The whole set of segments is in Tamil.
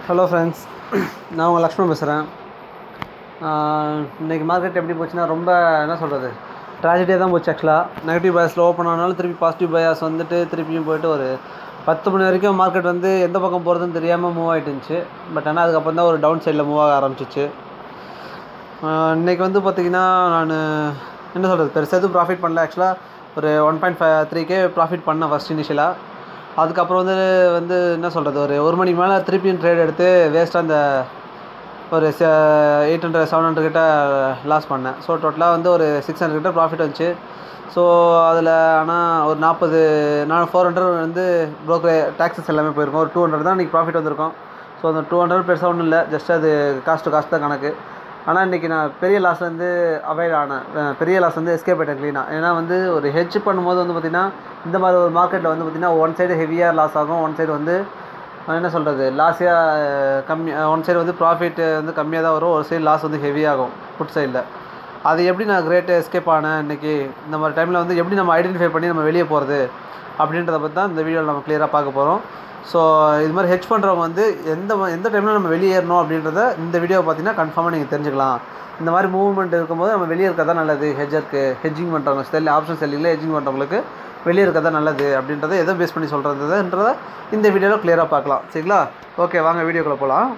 ஹலோ ஃப்ரெண்ட்ஸ் நான் உங்கள் லக்ஷ்மண் பேசுகிறேன் இன்றைக்கி மார்க்கெட் எப்படி போச்சுன்னா ரொம்ப என்ன சொல்கிறது ட்ராஜடியாக தான் போச்சு ஆக்சுவலாக நெகட்டிவ் பயாஸில் ஓப்பன் ஆனாலும் திருப்பி பாசிட்டிவ் பயாஸ் வந்துட்டு திருப்பியும் போயிட்டு ஒரு பத்து மணி வரைக்கும் மார்க்கெட் வந்து எந்த பக்கம் போகிறதுன்னு தெரியாமல் மூவ் ஆகிட்டு இருந்துச்சு பட் ஆனால் அதுக்கப்புறம் தான் ஒரு டவுன் சைடில் மூவ் ஆக ஆரம்பிச்சிச்சு இன்றைக்கி வந்து பார்த்திங்கன்னா நான் என்ன சொல்கிறது பெருசாக எதுவும் ப்ராஃபிட் பண்ணல ஆக்சுவலாக ஒரு one point five three K profit பண்ணேன் ஃபஸ்ட் இனிஷியலாக அதுக்கப்புறம் வந்து வந்து என்ன சொல்கிறது ஒரு ஒரு மணிக்கு மேலே திருப்பியும் ட்ரேட் எடுத்து வேஸ்ட்டாக அந்த ஒரு எயிட் ஹண்ட்ரட் செவன் ஹண்ட்ரட் கிட்ட லாஸ் பண்ணேன் ஸோ டோட்டலாக வந்து ஒரு சிக்ஸ் ஹண்ட்ரட் கிட்ட ப்ராஃபிட் வந்துச்சு ஸோ அதில் ஆனால் ஒரு நாற்பது நான் ஃபோர் ஹண்ட்ரட் வந்து ப்ரோக்கர் டேக்ஸஸ் எல்லாமே போயிருக்கோம் ஒரு டூ ஹண்ட்ரட் தான் இன்றைக்கி ப்ராஃபிட் வந்திருக்கும் ஸோ அந்த டூ ஹண்ட்ரட் பெருசாக ஒன்றும் இல்லை ஜஸ்ட் அது காஸ்ட் டு காஸ்ட் தான் கணக்கு ஆனால் இன்றைக்கி நான் பெரிய லாஸ்லேருந்து அவாய்ட் ஆனேன் அஹ் பெரிய லாஸ் வந்து எஸ்கேப் ஆகிட்டேன் க்ளீனாக ஏன்னா வந்து ஒரு ஹெட்ஜ் பண்ணும்போது வந்து பார்த்திங்கன்னா இந்த மாதிரி ஒரு மார்க்கெட்டில் வந்து பார்த்திங்கன்னா ஒன் சைடு ஹெவியாக லாஸ் ஆகும் ஒன் சைடு வந்து அஹ் என்ன சொல்கிறது லாஸியாக கம்மி ஒன் சைடு வந்து ப்ராஃபிட் வந்து கம்மியாக தான் வரும் ஒரு சைடு லாஸ் வந்து ஹெவியாகும் ஃபுட் சைடில் அது எப்படி நான் கிரேட் எஸ்கேப் ஆனேன் இன்றைக்கி இந்த மாதிரி டைமில் வந்து எப்படி நம்ம ஐடென்டிஃபை பண்ணி நம்ம வெளியே போகிறது அப்படின்றத பற்றி தான் இந்த வீடியோவில் நம்ம கிளியராக பார்க்க போகிறோம் ஸோ இது மாதிரி ஹெச் பண்ணுறவங்க வந்து எந்த ம- எந்த டைமில் நம்ம வெளியேறணும் அப்படின்றத இந்த வீடியோ பார்த்தீங்கன்னா கன்ஃபார்மாக நீங்கள் தெரிஞ்சுக்கலாம் இந்த மாதிரி மூவ்மெண்ட் இருக்கும்போது நம்ம வெளியே இருக்கிறதா நல்லது ஹெஜருக்கு ஹெஜ்ஜிங் பண்ணுறவங்க செல் ஆப்ஷன் செல்லிங்கில் ஹெஜ்ஜிங் பண்ணுறவங்களுக்கு வெளியே இருக்கிறதா நல்லது அப்படின்றத எதை பேஸ் பண்ணி சொல்கிறதுன்றத இந்த வீடியோவில் கிளியராக பார்க்கலாம் சரிங்களா ஓகே வாங்க வீடியோக்குள்ளே போகலாம்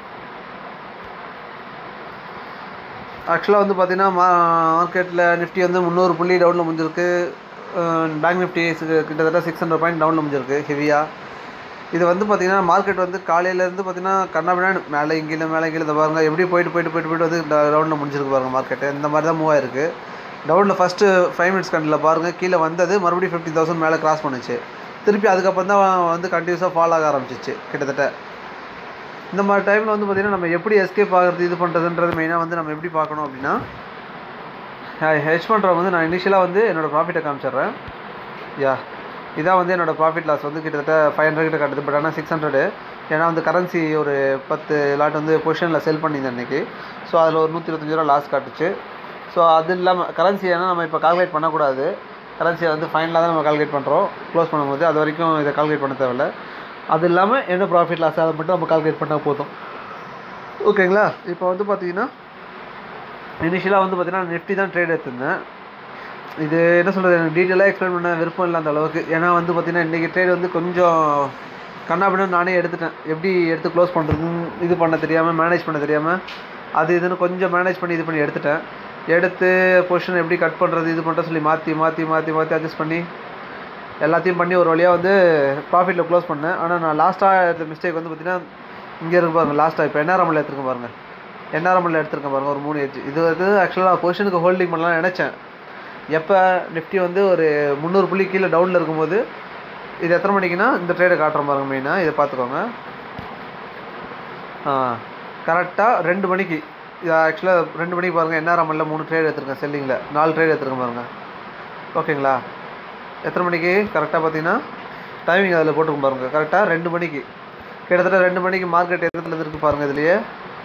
ஆக்சுவலாக வந்து பார்த்தீங்கன்னா மா மார்க்கெட்டில் நிஃப்டி வந்து முந்நூறு புள்ளி டவுனில் முடிஞ்சிருக்கு பேங்க் நிஃப்டி கிட்டத்தட்ட சிக்ஸ் ஹண்ட்ரட் பாயிண்ட் டவுனில் முடிஞ்சிருக்கு ஹெவியாக இது வந்து பார்த்தீங்கன்னா மார்க்கெட் வந்து காலையிலேருந்து பார்த்தீங்கன்னா கண்ணாபின்னாடி மேலே இங்கீழ மேலே கீழே இதை பாருங்க எப்படி போயிட்டு போயிட்டு போயிட்டு போயிட்டு வந்து ரவுண்டில் முடிஞ்சிருக்கு பாருங்க மார்க்கெட்டு இந்த மாதிரி தான் மூவ் ஆயிருக்கு டவுனில் ஃபஸ்ட்டு ஃபைவ் மினிட்ஸ் கண்டில் பாருங்கள் கீழே வந்தது மறுபடியும் ஃபிஃப்டி தௌசண்ட் மேலே கிராஸ் பண்ணுச்சு திருப்பி அதுக்கப்புறம் தான் வந்து கண்டினியூஸாக ஃபால் ஆக ஆரம்பிச்சிச்சு கிட்டத்தட்ட இந்த மாதிரி டைமில் வந்து பார்த்திங்கன்னா நம்ம எப்படி எஸ்கேப் ஆகிறது இது பண்ணுறதுன்றது மெயினாக வந்து நம்ம எப்படி பார்க்கணும் அப்படின்னா ஹெச் பண்ணுறவங்க வந்து நான் இனிஷியலாக வந்து என்னோடய ப்ராஃபிட்டை காமிச்சிடுறேன் யா இதான் வந்து என்னோடய ப்ராஃபிட் லாஸ் வந்து கிட்டத்தட்ட ஃபைவ் ஹண்ட்ரட் கிட்ட காட்டுது பட் ஆனால் சிக்ஸ் ஹண்ட்ரடு ஏன்னா வந்து கரன்சி ஒரு பத்து லாட் வந்து பொசிஷனில் செல் பண்ணியிருந்தேன் அன்றைக்கி ஸோ அதில் ஒரு நூற்றி இருபத்தஞ்சி ரூபா லாஸ் காட்டுச்சு ஸோ அது இல்லாமல் கரன்சி ஏன்னா நம்ம இப்போ கால்குலேட் பண்ணக்கூடாது கரன்சியை வந்து ஃபைனலாக தான் நம்ம கால்குலேட் பண்ணுறோம் க்ளோஸ் பண்ணும்போது அது வரைக்கும் இதை கால்குலேட் பண்ண தேவையில்ல அது இல்லாமல் என்ன ப்ராஃபிட் லாஸ் அதை மட்டும் நம்ம கால்குலேட் பண்ணால் போதும் ஓகேங்களா இப்போ வந்து பார்த்தீங்கன்னா இனிஷியலாக வந்து பார்த்தீங்கன்னா நிஃப்டி தான் ட்ரேட் எடுத்திருந்தேன் இது என்ன சொல்கிறது எனக்கு டீட்டெயிலாக எக்ஸ்பிளைன் பண்ண விருப்பம் இல்லை அந்த அளவுக்கு ஏன்னா வந்து பார்த்தீங்கன்னா இன்றைக்கி ட்ரேட் வந்து கொஞ்சம் கண்ணாபின்னு நானே எடுத்துட்டேன் எப்படி எடுத்து க்ளோஸ் பண்ணுறதுன்னு இது பண்ண தெரியாமல் மேனேஜ் பண்ண தெரியாமல் அது இதுன்னு கொஞ்சம் மேனேஜ் பண்ணி இது பண்ணி எடுத்துட்டேன் எடுத்து பொசிஷன் எப்படி கட் பண்ணுறது இது பண்ணுறது சொல்லி மாற்றி மாற்றி மாற்றி மாற்றி அட்ஜஸ்ட் பண்ணி எல்லாத்தையும் பண்ணி ஒரு வழியாக வந்து ப்ராஃபிட்டில் க்ளோஸ் பண்ணேன் ஆனால் நான் லாஸ்ட்டாக எடுத்த மிஸ்டேக் வந்து பார்த்தீங்கன்னா இங்கே இருக்கு பாருங்க லாஸ்ட்டாக இப்போ என்ஆர்எம்எல் எடுத்துருக்கேன் பாருங்கள் என்ஆர்எம்எல் எடுத்துருக்கேன் பாருங்கள் ஒரு மூணு எட்ஜ் இது வந்து ஆக்சுவலாக பொசிஷனுக்கு ஹோல்டிங் பண்ணலாம் நினச்சேன் எப்போ நிஃப்டி வந்து ஒரு முந்நூறு புள்ளி கீழே டவுனில் இருக்கும்போது இது எத்தனை மணிக்குன்னா இந்த ட்ரேடை காட்டுறோம் பாருங்க மெயினாக இதை பார்த்துக்கோங்க ஆ கரெக்டாக ரெண்டு மணிக்கு இது ஆக்சுவலாக ரெண்டு மணிக்கு பாருங்கள் என்ஆர்எம்எல்ல மூணு ட்ரேட் எடுத்திருக்கேன் செல்லிங்கில் நாலு ட்ரேட் எடுத்திருக்கேன் பாருங்கள் ஓகேங்களா எத்தனை மணிக்கு கரெக்டாக பார்த்தீங்கன்னா டைமிங் அதில் போட்டுருக்கும் பாருங்கள் கரெக்டாக ரெண்டு மணிக்கு கிட்டத்தட்ட ரெண்டு மணிக்கு மார்க்கெட் எதிரத்தில் இருக்குது பாருங்கள் இதுலேயே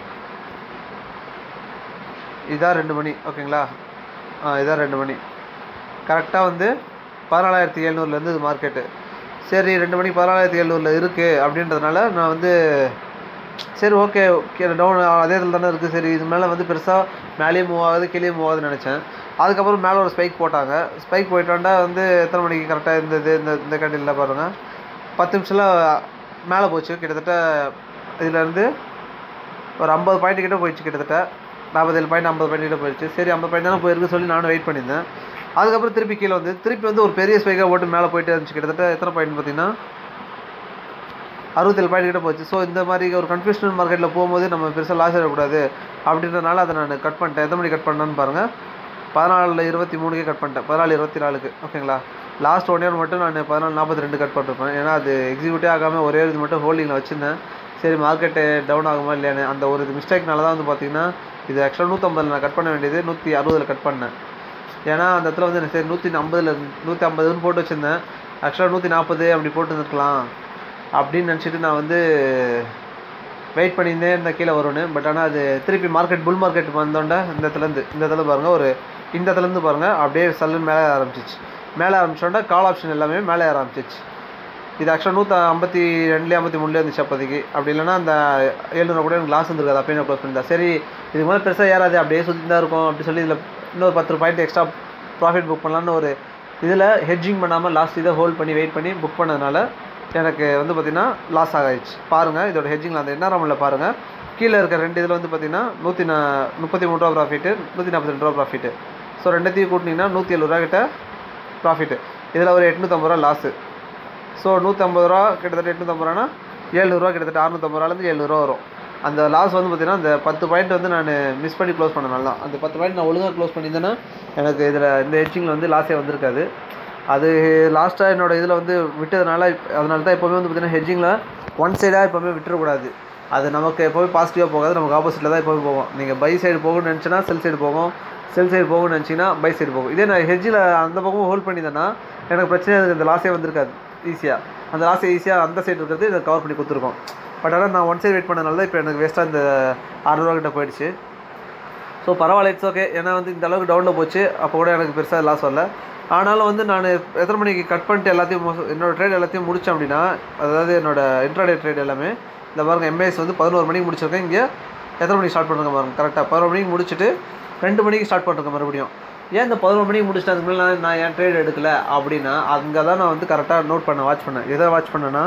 இதான் ரெண்டு மணி ஓகேங்களா ஆ இதான் ரெண்டு மணி கரெக்டாக வந்து பதினாலாயிரத்தி எழுநூறுலேருந்து இது மார்க்கெட்டு சரி ரெண்டு மணிக்கு பதினாலாயிரத்தி எழுநூறில் இருக்குது அப்படின்றதுனால நான் வந்து சரி ஓகே டவுன் அதே இதில் தானே இருக்குது சரி இது மேலே வந்து பெருசாக மேலேயே மூவ் ஆகுது கீழே மூவ் ஆகுதுன்னு நினச்சேன் அதுக்கப்புறம் மேலே ஒரு ஸ்பைக் போட்டாங்க ஸ்பைக் போயிட்டாண்டா வந்து எத்தனை மணிக்கு கரெக்டாக இருந்தது இந்த இந்த கண்டியில் பாருங்கள் பத்து நிமிஷத்தில் மேலே போச்சு கிட்டத்தட்ட இதுலேருந்து ஒரு ஐம்பது பாயிண்ட் கிட்ட போயிடுச்சு கிட்டத்தட்ட நாற்பத்தேழு பாயிண்ட் ஐம்பது பாயிண்ட் கிட்ட போயிடுச்சு சரி ஐம்பது பாயிண்ட் தானே போயிருக்கு சொல்லி நானும் வெயிட் பண்ணியிருந்தேன் அதுக்கப்புறம் திருப்பி கீழே வந்து திருப்பி வந்து ஒரு பெரிய ஸ்பைக்காக ஓட்டு மேலே போயிட்டே இருந்துச்சு கிட்டத்தட்ட எத்தனை பாயிண்ட் பார்த்தீங்கன்னா அறுபத்தேழு பாயிண்ட் கிட்ட போச்சு ஸோ இந்த மாதிரி ஒரு கன்ஃபியூஷன் மார்க்கெட்டில் போகும்போது நம்ம பெருசாக லாஸ் ஆகிடக்கூடாது அப்படின்றதுனால அதை நான் கட் பண்ணிட்டேன் எத்தனை மணி கட் பண்ணேன்னு பாருங்கள் பதினாலில் இருபத்தி மூணுக்கே கட் பண்ணிட்டேன் பதினாலு இருபத்தி நாலுக்கு ஓகேங்களா லாஸ்ட் ஒன் இயர் மட்டும் நான் பதினாலு நாற்பத்தி ரெண்டு கட் பண்ணிருப்பேன் ஏன்னா அது எக்ஸிக்யூட்டே ஆகாமல் ஒரே இது மட்டும் ஹோல்டிங்கில் வச்சுருந்தேன் சரி மார்க்கெட்டு டவுன் ஆகுமா இல்லையானு அந்த ஒரு இது மிஸ்டேக்னால தான் வந்து பார்த்தீங்கன்னா இது ஆக்சுவலாக நூற்றம்பதில் நான் கட் பண்ண வேண்டியது நூற்றி அறுபதில் கட் பண்ணேன் ஏன்னா அந்த இடத்துல வந்து எனக்கு சரி நூற்றி ஐம்பதில் நூற்றி ஐம்பதுன்னு போட்டு வச்சுருந்தேன் ஆக்சுவலாக நூற்றி நாற்பது அப்படி போட்டு இருந்திருக்கலாம் அப்படின்னு நினச்சிட்டு நான் வந்து வெயிட் பண்ணியிருந்தேன் இந்த கீழே வரும்னு பட் ஆனால் அது திருப்பி மார்க்கெட் புல் மார்க்கெட் வந்தோண்ட இந்த இடத்துலேருந்து இந்த இடத்துல பாருங்கள் ஒரு இந்த இடத்துலேருந்து பாருங்கள் அப்படியே சல்லுன்னு மேலே ஆரம்பிச்சிச்சு மேலே ஆரம்பிச்சோன்னா கால் ஆப்ஷன் எல்லாமே மேலே ஆரம்பிச்சிச்சு இது ஆக்சுவலாக நூற்றி ஐம்பத்தி ரெண்டுலேயே ஐம்பத்தி மூணுலேயே இருந்துச்சு அப்போதைக்கு அப்படி இல்லைன்னா அந்த ஏழுநூறு கூட எனக்கு லாஸ் இருந்திருக்காது அப்பயே நான் க்ளோஸ் பண்ணியிருந்தேன் சரி இதுக்கு மேலே பெருசாக ஏறாது அப்படியே சுற்றி தான் இருக்கும் அப்படி சொல்லி இதில் இன்னொரு பத்து பாயிண்ட் எக்ஸ்ட்ரா ப்ராஃபிட் புக் பண்ணலான்னு ஒரு இதில் ஹெட்ஜிங் பண்ணாமல் லாஸ்ட் இதை ஹோல்ட் பண்ணி வெயிட் பண்ணி புக் பண்ணதுனால எனக்கு வந்து பார்த்திங்கன்னா லாஸ் ஆகிடுச்சு பாருங்கள் இதோட ஹெட்ஜிங்கில் அந்த என்ன ரமில் பாருங்கள் கீழே இருக்க ரெண்டு இதில் வந்து பார்த்திங்கன்னா நூற்றி நா முப்பத்தி மூணு ரூபா ப்ராஃபிட்டு நூற்றி நாற்பத்தி ரெண்டு ரூபா ப்ராஃபிட்டு ஸோ ரெண்டுத்தையும் கூட்டினீங்கன்னா நூற்றி எழுபது ரூபா கிட்ட ப்ராஃபிட்டு இதில் ஒரு எட்நூற்றம்பது ரூபா லாஸு ஸோ நூற்றம்பது ரூபா கிட்டத்தட்ட எட்நூற்றம்பது ரூபானா ஏழ்நூறுவா கிட்டத்தட்ட அறுநூற்றம்பது ரூபாலேருந்து எழுநூறுவா வரும் அந்த லாஸ் வந்து பார்த்திங்கன்னா அந்த பத்து பாயிண்ட் வந்து நான் மிஸ் பண்ணி க்ளோஸ் பண்ணனால தான் அந்த பத்து பாயிண்ட் நான் ஒழுங்காக க்ளோஸ் பண்ணியிருந்தேன்னா எனக்கு இதில் இந்த ஹெட்ஜிங்கில் வந்து லாஸே வந்திருக்காது அது லாஸ்ட்டாக என்னோட இதில் வந்து விட்டதுனால இப்ப- அதனால தான் எப்போவுமே வந்து பார்த்திங்கன்னா ஹெட்ஜிங்கில் ஒன் சைடாக எப்போவுமே விட்டுறக்கூடாது அது நமக்கு எப்போவுமே பாசிட்டிவாக போகாது நமக்கு ஆப்போசிட்டில் தான் எப்போவுமே போகும் நீங்கள் பை சைடு போகணும்னு நினச்சினா செல் சைடு போகும் செல் சைடு போகணும்னு நினச்சிங்கன்னா பை சைடு போகும் இதே நான் ஹெட்ஜில் அந்த பக்கம் ஹோல்ட் பண்ணியிருந்தேன்னா எனக்கு பிரச்சனை எனக்கு இந்த லாஸே வந்திருக்காது ஈஸியாக அந்த லாஸை ஈஸியாக அந்த சைடு இருக்கிறது இதை கவர் பண்ணி கொடுத்துருக்கோம் பட் ஆனால் நான் ஒன் சைடு வெயிட் பண்ணனால தான் இப்போ எனக்கு வேஸ்ட்டாக இந்த அறுநூறுவா கிட்ட போயிடுச்சு ஸோ பரவாயில்ல இட்ஸ் ஓகே ஏன்னா வந்து இந்த அளவுக்கு டவுனில் போச்சு அப்போ கூட எனக்கு பெருசாக லாஸ் வரல ஆனாலும் வந்து நான் எத்தனை மணிக்கு கட் பண்ணிட்டு எல்லாத்தையும் மொ- என்னோட ட்ரேட் எல்லாத்தையும் முடித்தேன் அப்படின்னா அதாவது என்னோட இன்ட்ராடே ட்ரேட் எல்லாமே இந்த பாருங்க எம்ஏஎஸ் வந்து பதினோரு மணிக்கு முடிச்சிருக்கேன் இங்கே எத்தனை மணிக்கு ஸ்டார்ட் பண்ணுங்க பாருங்க கரெக்டாக பதினோரு மணிக்கு முடிச்சுட்டு ரெண்டு மணிக்கு ஸ்டார்ட் பண்ணுறேன் மறுபடியும் ஏன் இந்த பதினோரு மணிக்கு முடிச்சுட்டு அதுக்கு மேலே நான் நான் ஏன் ட்ரேட் எடுக்கல அப்படின்னா அங்கே தான் நான் வந்து கரெக்டாக நோட் பண்ண வாட்ச் பண்ணேன் எதை வாட்ச் பண்ணேன்னா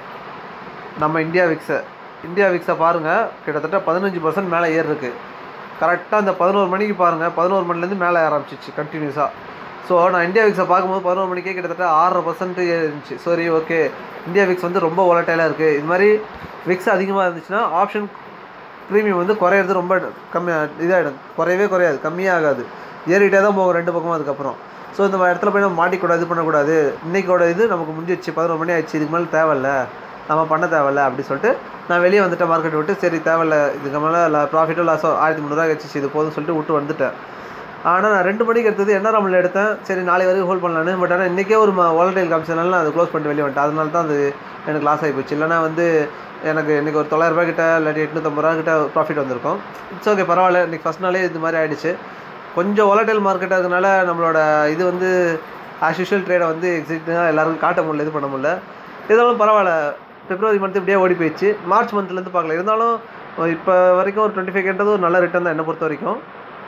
நம்ம இந்தியா விக்ஸை இந்தியா விக்ஸை பாருங்கள் கிட்டத்தட்ட பதினஞ்சு பர்சன்ட் மேலே ஏறி இருக்கு கரெக்டாக அந்த பதினோரு மணிக்கு பாருங்கள் பதினோரு மணிலேருந்து மேலே ஆரம்பிச்சிச்சு கண்டினியூஸாக ஸோ நான் இந்தியா விக்ஸை பார்க்கும்போது பதினோரு மணிக்கே கிட்டத்தட்ட ஆறரை பர்சன்ட் இருந்துச்சு சரி ஓகே இந்தியா விக்ஸ் வந்து ரொம்ப volatile-ஆ இருக்குது இது மாதிரி விக்ஸ் அதிகமாக இருந்துச்சுன்னா ஆப்ஷன் ப்ரீமியம் வந்து குறையிறது ரொம்ப கம்மியாக இதாகிடும் குறையவே குறையாது கம்மியாகாது ஏறிட்டே தான் போகும் ரெண்டு பக்கமும் அதுக்கப்புறம் ஸோ இந்த மாதிரி இடத்துல போய் நம்ம மாட்டிக்கூடாது இது பண்ணக்கூடாது இன்னைக்கோட இது நமக்கு முடிஞ்சிச்சு பதினோரு மணி ஆயிடுச்சு இதுக்கு மேலே தேவையில்ல நம்ம பண்ண தேவையில்ல அப்படி சொல்லிட்டு நான் வெளியே வந்துட்டேன் மார்க்கெட் விட்டு சரி தேவையில்ல இதுக்கு மேலே ப்ராஃபிட்டோ லாஸோ ஆயிரத்தி முந்நூறுவா வச்சுச்சு இது போதும்னு சொல்லிட்டு விட்டு வந்துட்டேன் ஆனால் நான் ரெண்டு மணிக்கு எடுத்தது என்ன ராமில் எடுத்தேன் சரி நாளை வரைக்கும் ஹோல்ட் பண்ணலான்னு பட் ஆனால் இன்றைக்கே ஒரு வாலடைல் காமிச்சதுனால நான் அதை க்ளோஸ் பண்ணிட்டு வெளியே வந்துட்டேன் அதனால தான் அது எனக்கு லாஸ் ஆகி போச்சு இல்லைனா வந்து எனக்கு இன்றைக்கி ஒரு தொள்ளாயிரரூபா கிட்ட இல்லாட்டி எட்நூற்றம்பது ரூபா கிட்ட ப்ராஃபிட் வந்திருக்கும் இட்ஸ் ஓகே பரவாயில்ல இன்றைக்கி ஃபஸ்ட் நாளே இது மாதிரி ஆயிடுச்சு கொஞ்சம் volatile மார்க்கெட் அதனால நம்மளோட இது வந்து ஆஸ் யூஷுவல் ட்ரேடை வந்து எக்ஸிக்டாக எல்லாருக்கும் காட்ட முடியல இது பண்ண முடியல இருந்தாலும் பரவாயில்ல பிப்ரவரி மந்த் இப்படியே ஓடி போயிடுச்சு மார்ச் மந்த்லேருந்து பார்க்கல இருந்தாலும் இப்போ வரைக்கும் ஒரு டுவெண்ட்டி ஃபைவ்ன்றது ஒரு நல்ல ரிட்டர்ன் தான் என்னை பொறுத்த வரைக்கும்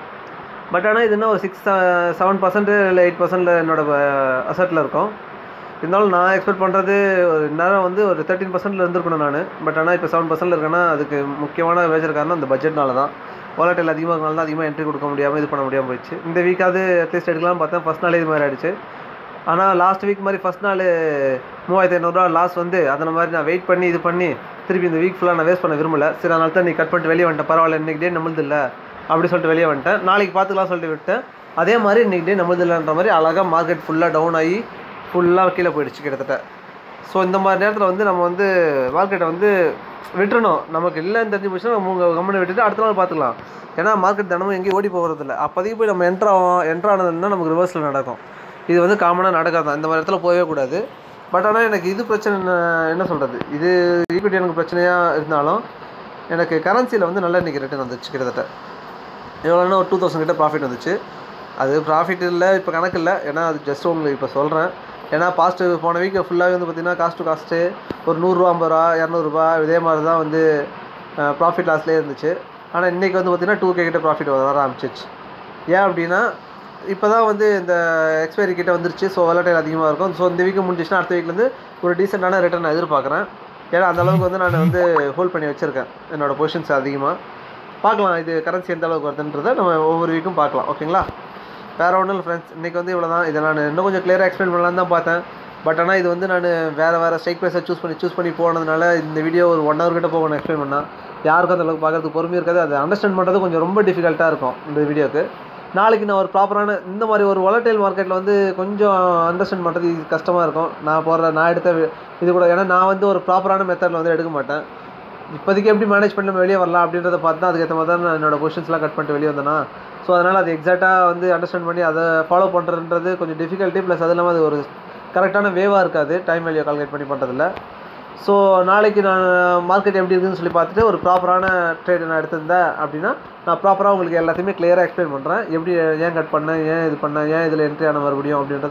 பட் ஆனால் இது என்ன ஒரு சிக்ஸ் செவன் பர்சன்ட் இல்லை எயிட் பர்சன்ட் என்னோட அசட்டில் இருக்கும் இருந்தாலும் நான் எக்ஸ்பெக்ட் பண்ணுறது ஒரு நேரம் வந்து ஒரு தேர்ட்டின் பர்சன்ட்ல இருந்திருக்கணும் நான் பட் ஆனால் இப்போ செவன் பர்சன்ட்ல இருக்கேன்னா அதுக்கு முக்கியமான மேஜர் காரணம் அந்த பட்ஜெட்னால தான் வாலட்டில் அதிகமாக இருக்கனால தான் அதிகமாக என்ட்ரி கொடுக்க முடியாமல் இது பண்ண முடியாமல் போயிடுச்சு இந்த வீக்காவது அட்லீஸ்ட் எடுக்கலாம்னு பார்த்தேன் ஃபஸ்ட் நாளே இது மாதிரி ஆயிடுச்சு ஆனால் லாஸ்ட் வீக் மாதிரி ஃபஸ்ட் நாள் மூவாயிரத்தி ஐநூறுரூவா லாஸ் வந்து அந்த மாதிரி நான் வெயிட் பண்ணி இது பண்ணி திருப்பி இந்த வீக் ஃபுல்லாக நான் வேஸ்ட் பண்ண விரும்பல சரி அதனால தான் நீ கட் பண்ணிட்டு வெளியே வந்துட்டேன் பரவாயில்ல இன்னைக்கு டே நம்மளுது இல்லை அப்படி சொல்லிட்டு வெளியே வந்துட்டேன் நாளைக்கு பார்த்துக்கலாம் சொல்லிட்டு விட்டேன் அதே மாதிரி இன்னைக்கு டே நம்மளுது இல்லைன்ற மாதிரி அழகாக மார்க்கெட் ஃபுல்லாக டவுன் ஆகி ஃபுல்லாக கீழே போயிடுச்சு கிட்டத்தட்ட ஸோ இந்த மாதிரி நேரத்தில் வந்து நம்ம வந்து மார்க்கெட்டை வந்து விட்டுறணும் நமக்கு இல்லைன்னு தெரிஞ்சு போச்சுன்னா நம்ம உங்கள் கம்பெனி விட்டுட்டு அடுத்த நாள் பார்த்துக்கலாம் ஏன்னா மார்க்கெட் தினமும் எங்கேயும் ஓடி போகிறதில்ல அப்போதைக்கு போய் நம்ம என்ட்ரு ஆகும் என்ட்ரு ஆனதுன்னா நமக்கு ரிவர்ஸில் நடக்கும் இது வந்து காமனாக நடக்காது இந்த மாதிரி இடத்துல போகவே கூடாது பட் ஆனால் எனக்கு இது பிரச்சனை என்ன- என்ன சொல்கிறது இது ஈக்விட்டி எனக்கு பிரச்சனையாக இருந்தாலும் எனக்கு கரன்சியில் வந்து நல்ல இன்றைக்கி ரிட்டர்ன் வந்துச்சு கிட்டத்தட்ட எவ்வளோன்னா ஒரு டூ தௌசண்ட் கிட்ட ப்ராஃபிட் வந்துச்சு அது ப்ராஃபிட் இல்லை இப்போ கணக்கு இல்லை ஏன்னா அது ஜஸ்ட் உங்களுக்கு இப்போ சொல்கிறேன் ஏன்னா பாஸ்ட் போன வீக் ஃபுல்லாகவே வந்து பார்த்திங்கன்னா காஸ்ட் டு காஸ்ட்டு ஒரு நூறுரூவா ஐம்பது ரூபா இரநூறுபா இதே மாதிரி தான் வந்து ப்ராஃபிட் லாஸ்லேயே இருந்துச்சு ஆனால் இன்றைக்கி வந்து பார்த்திங்கன்னா டூ கே கிட்ட ப்ராஃபிட் வர ஆரம்பிச்சிச்சு ஏன் அப்படின்னா இப்போ தான் வந்து இந்த எக்ஸ்பைரி கிட்ட வந்துருச்சு ஸோ volatile அதிகமாக இருக்கும் ஸோ இந்த வீக்கு முடிஞ்சிச்சுன்னா அடுத்த வீக்லேருந்து ஒரு டீசெண்டான ரிட்டர்ன் நான் எதிர்பார்க்குறேன் ஏன்னா அந்த அளவுக்கு வந்து நான் வந்து ஹோல்ட் பண்ணி வச்சுருக்கேன் என்னோடய பொசிஷன்ஸ் அதிகமாக பார்க்கலாம் இது கரன்சி எந்த அளவுக்கு வருதுன்றதை நம்ம ஒவ்வொரு வீக்கும் பார்க்கலாம் ஓகேங்களா வேறு ஒன்றும் இல்லை ஃப்ரெண்ட்ஸ் இன்றைக்கி வந்து இவ்வளோ தான் இதை நான் இன்னும் கொஞ்சம் கிளியராக எக்ஸ்பிளைன் பண்ணலான்னு தான் பார்த்தேன் பட் ஆனால் இது வந்து நான் வேறு வேறு ஸ்ட்ரைக் ப்ரைஸை சூஸ் பண்ணி சூஸ் பண்ணி போனதுனால இந்த வீடியோ ஒரு ஒன் ஹவர் கிட்ட போகணும் எக்ஸ்பிளைன் பண்ணால் யாருக்கும் அந்த அளவுக்கு பார்க்கறதுக்கு பொறுமை இருக்காது அதை அண்டர்ஸ்டாண்ட் பண்ணுறது கொஞ்சம் ரொம்ப டிஃபிகல்ட்டாக இருக்கும் இந்த வீடியோக்கு நாளைக்கு நான் ஒரு ப்ராப்பரான இந்த மாதிரி ஒரு volatile மார்க்கெட்டில் வந்து கொஞ்சம் அண்டர்ஸ்டாண்ட் பண்ணுறது கஷ்டமாக இருக்கும் நான் போடுற நான் எடுத்த வி- இது கூட ஏன்னா நான் வந்து ஒரு ப்ராப்பரான மெத்தடில் வந்து எடுக்க மாட்டேன் இப்போதைக்கு எப்படி மேனேஜ் பண்ணி நம்ம வெளியே வரலாம் அப்படின்றத பார்த்து தான் அதுக்கேற்ற மாதிரி தான் நான் என்னோட பொசிஷன்ஸ்லாம் கட் பண்ணிட்டு வெளியே வந்தேனா ஸோ அதனால் அது எக்ஸாக்டாக வந்து அண்டர்ஸ்டாண்ட் பண்ணி அதை ஃபாலோ பண்ணுறதுன்றது கொஞ்சம் டிஃபிகல்ட்டி ப்ளஸ் அது இல்லாமல் அது ஒரு கரெக்டான வேவாக இருக்காது டைம் வேல்யூ கால்குலேட் பண்ணி பண்ணுறதில்ல ஸோ நாளைக்கு நான் மார்க்கெட் எப்படி இருக்குதுன்னு சொல்லி பார்த்துட்டு ஒரு ப்ராப்பரான ட்ரேட் நான் எடுத்திருந்தேன் அப்படின்னா நான் ப்ராப்பராக உங்களுக்கு எல்லாத்தையுமே கிளியராக எக்ஸ்பிளைன் பண்ணுறேன் எப்படி ஏன் கட் பண்ணேன் ஏன் இது பண்ணேன் ஏன் இதில் என்ட்ரி ஆன மறுபடியும் அப்படின்றத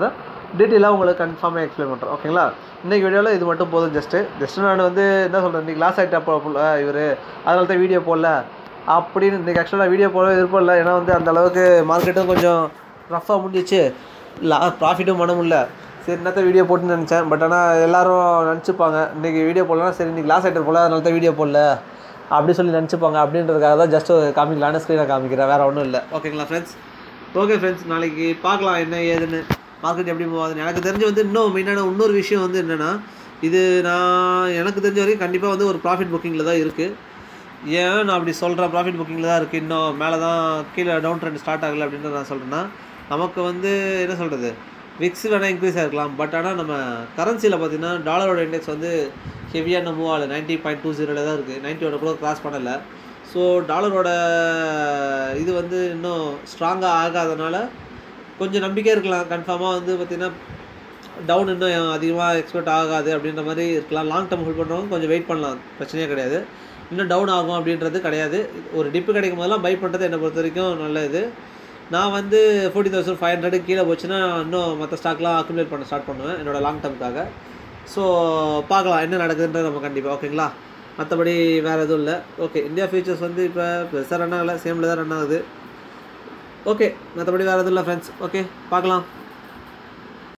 டீட்டெயிலாக உங்களுக்கு கன்ஃபார்மாக எக்ஸ்பிளைன் பண்ணுறேன் ஓகேங்களா இன்றைக்கி வீடியோவில் இது மட்டும் போதும் ஜஸ்ட்டு ஜஸ்ட்டு நான் வந்து என்ன சொல்கிறேன் இன்றைக்கி லாஸ் ஆகிட்டா போல இவர் அதனால தான் வீடியோ போடல அப்படின்னு இன்றைக்கி ஆக்சுவலாக வீடியோ போட விருப்பம் இல்லை ஏன்னா வந்து அந்த அளவுக்கு மார்க்கெட்டும் கொஞ்சம் ரஃப்பாக முடிஞ்சிச்சு லா ப்ராஃபிட்டும் பண்ண முடியல சரி என்னத்த வீடியோ போட்டுன்னு நினச்சேன் பட் ஆனால் எல்லாரும் நினச்சிப்பாங்க இன்றைக்கி வீடியோ போடலாம் சரி இன்றைக்கி லாஸ் ஆகிட்டு போல அதனால தான் வீடியோ போடல அப்படி சொல்லி நினச்சிப்பாங்க அப்படின்றதுக்காக தான் ஜஸ்ட் காமிக்கலான்னு ஸ்க்ரீனை காமிக்கிறேன் வேறு ஒன்றும் இல்லை ஓகேங்களா ஃப்ரெண்ட்ஸ் ஓகே ஃப்ரெண்ட்ஸ் நாளைக்கு பார்க்கலாம் என்ன ஏதுன்னு மார்க்கெட் எப்படி மூவ் ஆகுதுன்னு எனக்கு தெரிஞ்சு வந்து இன்னும் மெயினான இன்னொரு விஷயம் வந்து என்னென்னா இது நான் எனக்கு தெரிஞ்ச வரைக்கும் கண்டிப்பாக வந்து ஒரு ப்ராஃபிட் புக்கிங்கில் தான் இருக்குது ஏன் நான் அப்படி சொல்கிறேன் ப்ராஃபிட் புக்கிங்கில் தான் இருக்குது இன்னும் மேலே தான் கீழே டவுன் ட்ரெண்ட் ஸ்டார்ட் ஆகலை அப்படின்றத நான் சொல்கிறேன்னா நமக்கு வந்து என்ன சொல்கிறது விக்ஸ் வேணால் இன்க்ரீஸ் ஆகிருக்கலாம் பட் ஆனால் நம்ம கரன்சியில் பார்த்தீங்கன்னா டாலரோட இண்டெக்ஸ் வந்து ஹெவியான மூவ் ஆகலை நைன்ட்டி பாயிண்ட் டூ ஜீரோவில் தான் இருக்குது நைன்ட்டி ஒன் கூட கிராஸ் பண்ணலை ஸோ டாலரோட இது வந்து இன்னும் ஸ்ட்ராங்காக ஆகாதனால கொஞ்சம் நம்பிக்கை இருக்கலாம் கன்ஃபார்மாக வந்து பார்த்திங்கன்னா டவுன் இன்னும் அதிகமாக எக்ஸ்பெக்ட் ஆகாது அப்படின்ற மாதிரி இருக்கலாம் லாங் டேர்ம் ஹோல்ட் பண்ணுறவங்க கொஞ்சம் வெயிட் பண்ணலாம் பிரச்சனையே கிடையாது இன்னும் டவுன் ஆகும் அப்படின்றது கிடையாது ஒரு டிப்பு கிடைக்கும் போதெல்லாம் பை பண்ணுறது என்னை பொறுத்த வரைக்கும் நல்ல இது நான் வந்து ஃபோர்ட்டி தௌசண்ட் ஃபைவ் ஹண்ட்ரட் கீழே போச்சுன்னா இன்னும் மற்ற ஸ்டாக்லாம் அக்குமுலேட் பண்ண ஸ்டார்ட் பண்ணுவேன் என்னோடய லாங் டேர்முக்காக ஸோ பார்க்கலாம் என்ன நடக்குதுன்றது நம்ம கண்டிப்பாக ஓகேங்களா மற்றபடி வேறு எதுவும் இல்லை ஓகே இந்தியா ஃபியூச்சர்ஸ் வந்து இப்போ பெருசாக ரன் ஆகலை சேமில் தான் ரன் ஆகுது ஓகே மற்றபடி வேறு எதுவும் இல்லை ஃப்ரெண்ட்ஸ் ஓகே பார்க்கலாம்